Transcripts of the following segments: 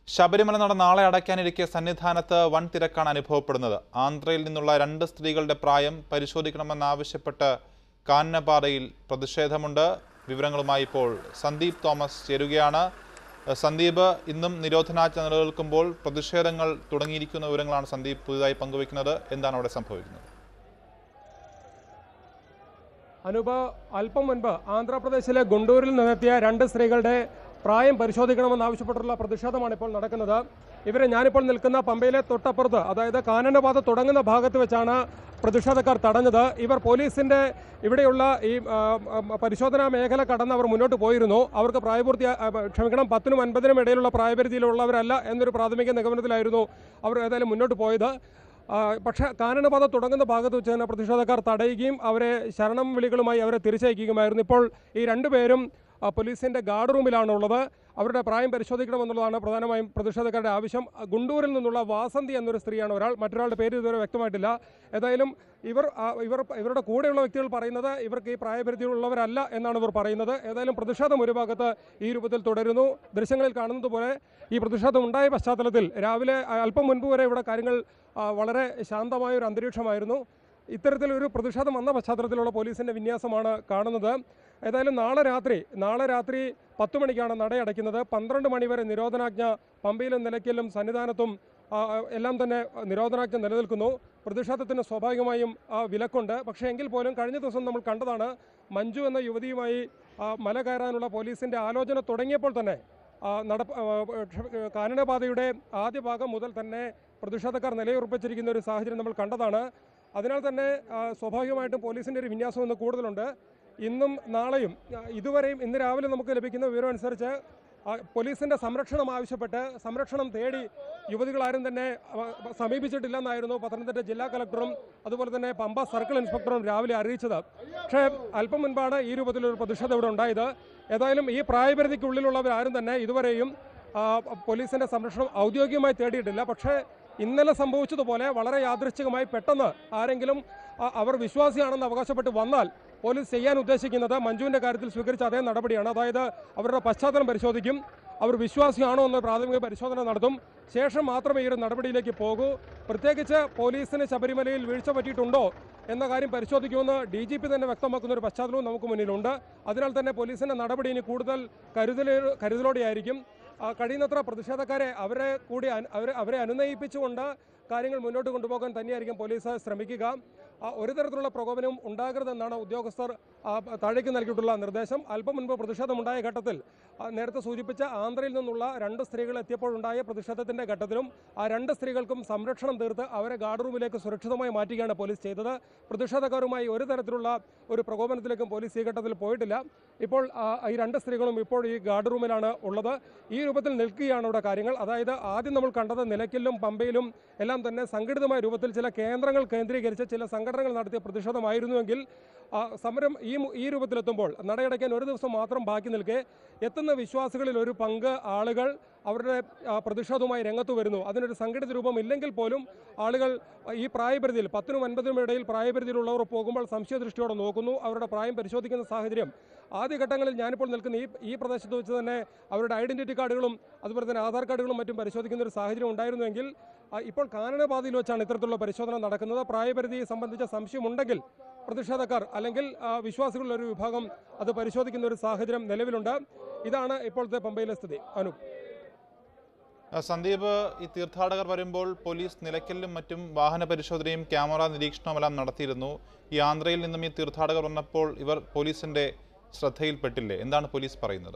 ശബരിമല നട നാളെ അടയ്ക്കാനിരിക്കെ സന്നിധാനത്ത് വൻ തിരക്കാണ് അനുഭവപ്പെടുന്നത് ആന്ധ്രയിൽ നിന്നുള്ള രണ്ട് സ്ത്രീകളുടെ പ്രായം പരിശോധിക്കണമെന്നാവശ്യപ്പെട്ട് കാനനപാതയിൽ പ്രതിഷേധമുണ്ട് വിവരങ്ങളുമായി ഇപ്പോൾ സന്ദീപ് തോമസ് ചേരുകയാണ് ഏഹ് സന്ദീപ് ഇന്നും നിരോധനാജ്ഞ നിലനിൽക്കുമ്പോൾ പ്രതിഷേധങ്ങൾ തുടങ്ങിയിരിക്കുന്ന വിവരങ്ങളാണ് സന്ദീപ് പുതുതായി പങ്കുവയ്ക്കുന്നത് എന്താണ് അവിടെ സംഭവിക്കുന്നത് അനൂപ് അല്പം മുൻപ് ആന്ധ്രാപ്രദേശിലെ ഗുണ്ടൂരിൽ നിന്നെത്തിയ രണ്ട് സ്ത്രീകളുടെ പ്രായം പരിശോധിക്കണമെന്നാവശ്യപ്പെട്ടുള്ള പ്രതിഷേധമാണ് ഇപ്പോൾ നടക്കുന്നത് ഇവരെ ഞാനിപ്പോൾ നിൽക്കുന്ന പമ്പയിലെ തൊട്ടപ്പുറത്ത് അതായത് കാനനപാത തുടങ്ങുന്ന ഭാഗത്ത് വെച്ചാണ് പ്രതിഷേധക്കാർ തടഞ്ഞത് ഇവർ പോലീസിന്റെ ഇവിടെയുള്ള ഈ ആ, ആ, പരിശോധനാ മേഖല കടന്ന് അവർ മുന്നോട്ട് പോയിരുന്നു അവർക്ക് പ്രായപൂർത്തി ആ, ക്ഷമിക്കണം പത്തിനും അൻപതിനും ഇടയിലുള്ള പ്രായപരിധിയിലുള്ളവരല്ല എന്നൊരു പ്രാഥമിക നിഗമനത്തിലായിരുന്നു അവർ ഏതായാലും മുന്നോട്ട് പോയത് ആ, പക്ഷേ കാനനപാത തുടങ്ങുന്ന ഭാഗത്ത് വെച്ച് തന്നെ പ്രതിഷേധക്കാർ തടയുകയും അവരെ ശരണം വിളികളുമായി അവരെ തിരിച്ചയക്കുകയുമായിരുന്നു ഇപ്പോൾ ഈ രണ്ടുപേരും ആ, പോലീസിന്റെ ഗാർഡ് റൂമിലാണ് ഉള്ളത് അവരുടെ പ്രായം പരിശോധിക്കണമെന്നുള്ളതാണ് പ്രധാനമായും പ്രതിഷേധക്കാരുടെ ആവശ്യം ആ, ഗുണ്ടൂരിൽ നിന്നുള്ള വാസന്തി എന്നൊരു സ്ത്രീയാണ് ഒരാൾ മറ്റൊരാളുടെ പേര് ഇതുവരെ വ്യക്തമായിട്ടില്ല ഏതായാലും ഇവർ ആ, ഇവർ ഇവരുടെ കൂടെയുള്ള വ്യക്തികൾ പറയുന്നത് ഇവർക്ക് ഈ പ്രായപരിധിയുള്ളവരല്ല എന്നാണ് ഇവർ പറയുന്നത് ഏതായാലും പ്രതിഷേധം ഒരു ഭാഗത്ത് ഈ രൂപത്തിൽ തുടരുന്നു ദൃശ്യങ്ങളിൽ കാണുന്നത് പോലെ ഈ പ്രതിഷേധം ഉണ്ടായ പശ്ചാത്തലത്തിൽ രാവിലെ ആ, അല്പം മുൻപ് വരെ ഇവിടെ കാര്യങ്ങൾ ആ, വളരെ ശാന്തമായ ഒരു അന്തരീക്ഷമായിരുന്നു ഇത്തരത്തിലൊരു പ്രതിഷേധം വന്ന പശ്ചാത്തലത്തിലുള്ള പോലീസിന്റെ വിന്യാസമാണ് കാണുന്നത് ഏതായാലും നാളെ രാത്രി നാളെ രാത്രി പത്ത് മണിക്കാണ് നടയടയ്ക്കുന്നത് പന്ത്രണ്ട് മണിവരെ നിരോധനാജ്ഞ പമ്പയിലും നിലയ്ക്കലും സന്നിധാനത്തും ആ, എല്ലാം തന്നെ നിരോധനാജ്ഞ നിലനിൽക്കുന്നു പ്രതിഷേധത്തിന് സ്വാഭാവികമായും ആ, വിലക്കുണ്ട് പക്ഷേ എങ്കിൽ പോലും കഴിഞ്ഞ ദിവസം നമ്മൾ കണ്ടതാണ് മഞ്ജു എന്ന യുവതിയുമായി ആ, മല കയറാനുള്ള പോലീസിന്റെ ആലോചന തുടങ്ങിയപ്പോൾ തന്നെ ആ, നട ആ, ക്ഷ- കാനനപാതയുടെ ആദ്യ ഭാഗം മുതൽ തന്നെ പ്രതിഷേധക്കാർ നിലയുറപ്പിച്ചിരിക്കുന്ന ഒരു സാഹചര്യം നമ്മൾ കണ്ടതാണ് അതിനാൽ തന്നെ ആ, സ്വാഭാവികമായിട്ടും പോലീസിന്റെ ഒരു വിന്യാസം ഇന്ന് കൂടുതലുണ്ട് ഇന്നും നാളെയും ആ, ഇതുവരെയും ഇന്ന് രാവിലെ നമുക്ക് ലഭിക്കുന്ന വിവരം അനുസരിച്ച് ആ, പോലീസിന്റെ സംരക്ഷണം ആവശ്യപ്പെട്ട് സംരക്ഷണം തേടി യുവതികളാരും തന്നെ ആ, സമീപിച്ചിട്ടില്ലെന്നായിരുന്നു പത്തനംതിട്ട ജില്ലാ കളക്ടറും അതുപോലെ തന്നെ പമ്പ സർക്കിൾ ഇൻസ്പെക്ടറും രാവിലെ അറിയിച്ചത് പക്ഷേ അല്പം മുൻപാണ് ഈ രൂപത്തിലൊരു പ്രതിഷേധം ഇവിടെ ഉണ്ടായത് ഏതായാലും ഈ പ്രായപരിധിക്കുള്ളിലുള്ളവരാരും തന്നെ ഇതുവരെയും ആ, പോലീസിന്റെ സംരക്ഷണം ഔദ്യോഗികമായി തേടിയിട്ടില്ല പക്ഷേ ഇന്നലെ സംഭവിച്ചതുപോലെ വളരെ യാദൃശ്ചികമായി പെട്ടെന്ന് ആരെങ്കിലും ആ, അവർ വിശ്വാസിയാണെന്ന് അവകാശപ്പെട്ട് വന്നാൽ പോലീസ് ചെയ്യാൻ ഉദ്ദേശിക്കുന്നത് മഞ്ജുവിന്റെ കാര്യത്തിൽ സ്വീകരിച്ച അതേ നടപടിയാണ് അതായത് അവരുടെ പശ്ചാത്തലം പരിശോധിക്കും അവർ വിശ്വാസിയാണോ എന്ന് പ്രാഥമിക പരിശോധന നടത്തും ശേഷം മാത്രമേ ഈ ഒരു നടപടിയിലേക്ക് പോകൂ പ്രത്യേകിച്ച് പോലീസിന് ശബരിമലയിൽ വീഴ്ച പറ്റിയിട്ടുണ്ടോ എന്ന കാര്യം പരിശോധിക്കുമെന്ന് ഡി ജി പി തന്നെ വ്യക്തമാക്കുന്ന ഒരു പശ്ചാത്തലവും നമുക്ക് മുന്നിലുണ്ട് അതിനാൽ തന്നെ പോലീസിന്റെ നടപടി ഇനി കൂടുതൽ കരുതലേ കരുതലോടെയായിരിക്കും ആ, കഴിയുന്നത്ര പ്രതിഷേധക്കാരെ അവരെ കൂടി അന- അവരെ അവരെ അനുനയിപ്പിച്ചുകൊണ്ട് കാര്യങ്ങൾ മുന്നോട്ട് കൊണ്ടുപോകാൻ തന്നെയായിരിക്കും പോലീസ് ശ്രമിക്കുക ആ, ഒരു തരത്തിലുള്ള പ്രകോപനവും ഉണ്ടാകരുതെന്നാണ് ഉദ്യോഗസ്ഥർ ആ, താഴേക്ക് നൽകിയിട്ടുള്ള നിർദ്ദേശം അല്പം മുൻപ് പ്രതിഷേധമുണ്ടായ ഘട്ടത്തിൽ ആ, നേരത്തെ സൂചിപ്പിച്ച ആന്ധ്രയിൽ നിന്നുള്ള രണ്ട് സ്ത്രീകൾ എത്തിയപ്പോഴുണ്ടായ പ്രതിഷേധത്തിന്റെ ഘട്ടത്തിലും ആ രണ്ട് സ്ത്രീകൾക്കും സംരക്ഷണം തീർത്ത് അവരെ ഗാർഡ് റൂമിലേക്ക് സുരക്ഷിതമായി മാറ്റുകയാണ് പോലീസ് ചെയ്തത് പ്രതിഷേധക്കാരുമായി ഒരു തരത്തിലുള്ള ഒരു പ്രകോപനത്തിലേക്കും പോലീസ് ഈ ഘട്ടത്തിൽ പോയിട്ടില്ല ഇപ്പോൾ ആ, ഈ രണ്ട് സ്ത്രീകളും ഇപ്പോൾ ഈ ഗാർഡ് റൂമിലാണ് ഉള്ളത് ഈ രൂപത്തിൽ നിൽക്കുകയാണ് ഇവിടെ കാര്യങ്ങൾ അതായത് ആദ്യം നമ്മൾ കണ്ടത് നിലയ്ക്കലിലും പമ്പയിലും എല്ലാം തന്നെ സംഘടിതമായ രൂപത്തിൽ ചില കേന്ദ്രങ്ങൾ കേന്ദ്രീകരിച്ച് ചില സംഘടനകൾ നടത്തിയ പ്രതിഷേധമായിരുന്നുവെങ്കിൽ ആ, സമരം ഈ മു- ഈ രൂപത്തിലെത്തുമ്പോൾ നടയടയ്ക്കാൻ ഒരു ദിവസം മാത്രം ബാക്കി നിൽക്കെ എത്തുന്ന വിശ്വാസികളിൽ ഒരു പങ്ക് ആളുകൾ അവരുടെ ആ, പ്രതിഷേധവുമായി രംഗത്ത് വരുന്നു അതിനൊരു സംഘടിത രൂപം ഇല്ലെങ്കിൽ പോലും ആളുകൾ ആ, ഈ പ്രായപരിധിയിൽ പത്തിനും അൻപതിനും ഇടയിൽ പ്രായപരിധിയിലുള്ളവർ പോകുമ്പോൾ സംശയദൃഷ്ടിയോടെ നോക്കുന്നു അവരുടെ പ്രായം പരിശോധിക്കുന്ന സാഹചര്യം ആദ്യഘട്ടങ്ങളിൽ ഞാനിപ്പോൾ നിൽക്കുന്ന ഈ ഈ പ്രദേശത്ത് വെച്ച് തന്നെ അവരുടെ ഐഡന്റിറ്റി കാർഡുകളും അതുപോലെ തന്നെ ആധാർ കാർഡുകളും മറ്റും പരിശോധിക്കുന്ന ഒരു സാഹചര്യം ഉണ്ടായിരുന്നുവെങ്കിൽ ആ, ഇപ്പോൾ കാനനപാതയിൽ വെച്ചാണ് ഇത്തരത്തിലുള്ള പരിശോധന നടക്കുന്നത് പ്രായപരിധി സംബന്ധിച്ച സംശയമുണ്ടെങ്കിൽ പ്രതിഷേധക്കാർ അല്ലെങ്കിൽ ആ, വിശ്വാസികളുടെ ഒരു വിഭാഗം അത് പരിശോധിക്കുന്ന ഒരു സാഹചര്യം നിലവിലുണ്ട് ഇതാണ് ഇപ്പോഴത്തെ പമ്പയിലെ സ്ഥിതി അനു ആ, സന്ദീപ് ഈ തീർത്ഥാടകർ വരുമ്പോൾ പോലീസ് നിലയ്ക്കലിലും മറ്റും വാഹന പരിശോധനയും ക്യാമറ നിരീക്ഷണവുമെല്ലാം നടത്തിയിരുന്നു ഈ ആന്ധ്രയിൽ നിന്നും ഈ തീർത്ഥാടകർ വന്നപ്പോൾ ഇവർ പോലീസിന്റെ ശ്രദ്ധയിൽപ്പെട്ടില്ലേ എന്താണ് പോലീസ് പറയുന്നത്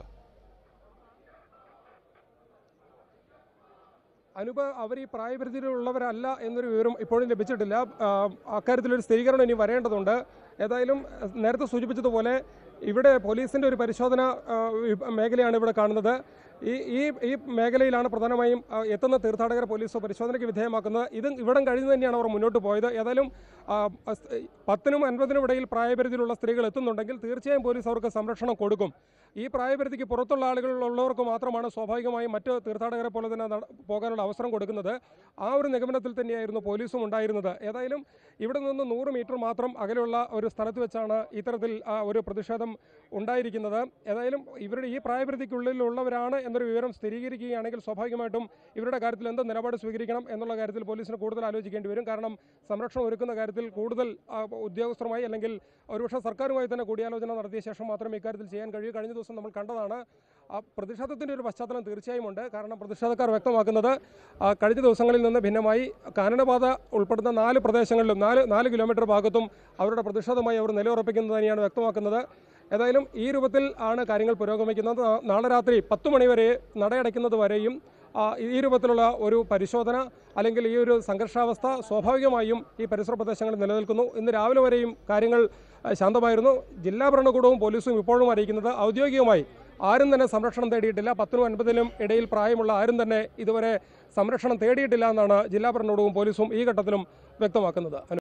അനുപ അവർ ഈ പ്രായപരിധിയിലുള്ളവരല്ല എന്നൊരു വിവരം ഇപ്പോഴും ലഭിച്ചിട്ടില്ല ആ, അക്കാര്യത്തിലൊരു സ്ഥിരീകരണം ഇനി വരേണ്ടതുണ്ട് ഏതായാലും അഹ്, നേരത്തെ സൂചിപ്പിച്ചതുപോലെ ഇവിടെ പോലീസിന്റെ ഒരു പരിശോധന ആ, വിഭ- മേഖലയാണ് ഇവിടെ കാണുന്നത് ഈ ഈ ഈ മേഖലയിലാണ് പ്രധാനമായും ആ, എത്തുന്ന തീർത്ഥാടകരെ പോലീസ് പരിശോധനയ്ക്ക് വിധേയമാക്കുന്നത് ഇത് ഇവിടം കഴിഞ്ഞ് തന്നെയാണ് അവർ മുന്നോട്ട് പോയത് ഏതായാലും ആ, അസ്- പത്തിനും അൻപതിനും ഇടയിൽ പ്രായപരിധിയിലുള്ള സ്ത്രീകൾ എത്തുന്നുണ്ടെങ്കിൽ തീർച്ചയായും പോലീസ് അവർക്ക് സംരക്ഷണം കൊടുക്കും ഈ പ്രായപരിധിക്ക് പുറത്തുള്ള ആളുകളുള്ളവർക്ക് മാത്രമാണ് സ്വാഭാവികമായും മറ്റ് തീർത്ഥാടകരെ പോലെ തന്നെ നട- പോകാനുള്ള അവസരം കൊടുക്കുന്നത് ആ ഒരു നിഗമനത്തിൽ തന്നെയായിരുന്നു പോലീസും ഉണ്ടായിരുന്നത് ഏതായാലും ഇവിടെ നിന്ന് നൂറ് മീറ്റർ മാത്രം അകലെയുള്ള ഒരു സ്ഥലത്ത് വെച്ചാണ് ഇത്തരത്തിൽ ആ, ഒരു പ്രതിഷേധം ഉണ്ടായിരിക്കുന്നത് ഏതായാലും ഇവരുടെ ഈ പ്രായപരിധിക്കുള്ളിലുള്ളവരാണ് എന്നൊരു വിവരം സ്ഥിരീകരിക്കുകയാണെങ്കിൽ സ്വാഭാവികമായിട്ടും ഇവരുടെ കാര്യത്തിൽ എന്ത് നിലപാട് സ്വീകരിക്കണം എന്നുള്ള കാര്യത്തിൽ പോലീസിന് കൂടുതൽ ആലോചിക്കേണ്ടി വരും കാരണം സംരക്ഷണം ഒരുക്കുന്ന കാര്യത്തിൽ കൂടുതൽ ആ, ഉദ്യോഗസ്ഥരുമായി അല്ലെങ്കിൽ ഒരുപക്ഷെ സർക്കാരുമായി തന്നെ കൂടിയാലോചന നടത്തിയ ശേഷം മാത്രമേ ഇക്കാര്യത്തിൽ ചെയ്യാൻ കഴിയൂ കഴിഞ്ഞ ദിവസം നമ്മൾ കണ്ടതാണ് ആ പ്രതിഷേധത്തിൻ്റെ ഒരു പശ്ചാത്തലം തീർച്ചയായും ഉണ്ട് കാരണം പ്രതിഷേധക്കാർ വ്യക്തമാക്കുന്നത് ആ, കഴിഞ്ഞ ദിവസങ്ങളിൽ നിന്ന് ഭിന്നമായി കാനനപാത ഉൾപ്പെടുന്ന നാല് പ്രദേശങ്ങളിലും നാല് നാല് കിലോമീറ്റർ ഭാഗത്തും അവരുടെ പ്രതിഷേധമായി അവർ നിലയുറപ്പിക്കുന്നത് തന്നെയാണ് വ്യക്തമാക്കുന്നത് ഏതായാലും ഈ രൂപത്തിൽ ആണ് കാര്യങ്ങൾ പുരോഗമിക്കുന്നത് നാ- നാളെ രാത്രി പത്ത് മണിവരെ നടയടയ്ക്കുന്നത് വരെയും ആ, ഈ രൂപത്തിലുള്ള ഒരു പരിശോധന അല്ലെങ്കിൽ ഈ ഒരു സംഘർഷാവസ്ഥ സ്വാഭാവികമായും ഈ പരിസര പ്രദേശങ്ങളിൽ നിലനിൽക്കുന്നു ഇന്ന് രാവിലെ വരെയും കാര്യങ്ങൾ ആ, ശാന്തമായിരുന്നു ജില്ലാ ഭരണകൂടവും പോലീസും ഇപ്പോഴും അറിയിക്കുന്നത് ഔദ്യോഗികമായി ആരും തന്നെ സംരക്ഷണം തേടിയിട്ടില്ല പത്തിനും അൻപതിനും ഇടയിൽ പ്രായമുള്ള ആരും തന്നെ ഇതുവരെ സംരക്ഷണം തേടിയിട്ടില്ല എന്നാണ് ജില്ലാ ഭരണകൂടവും പോലീസും ഈ ഘട്ടത്തിലും വ്യക്തമാക്കുന്നത്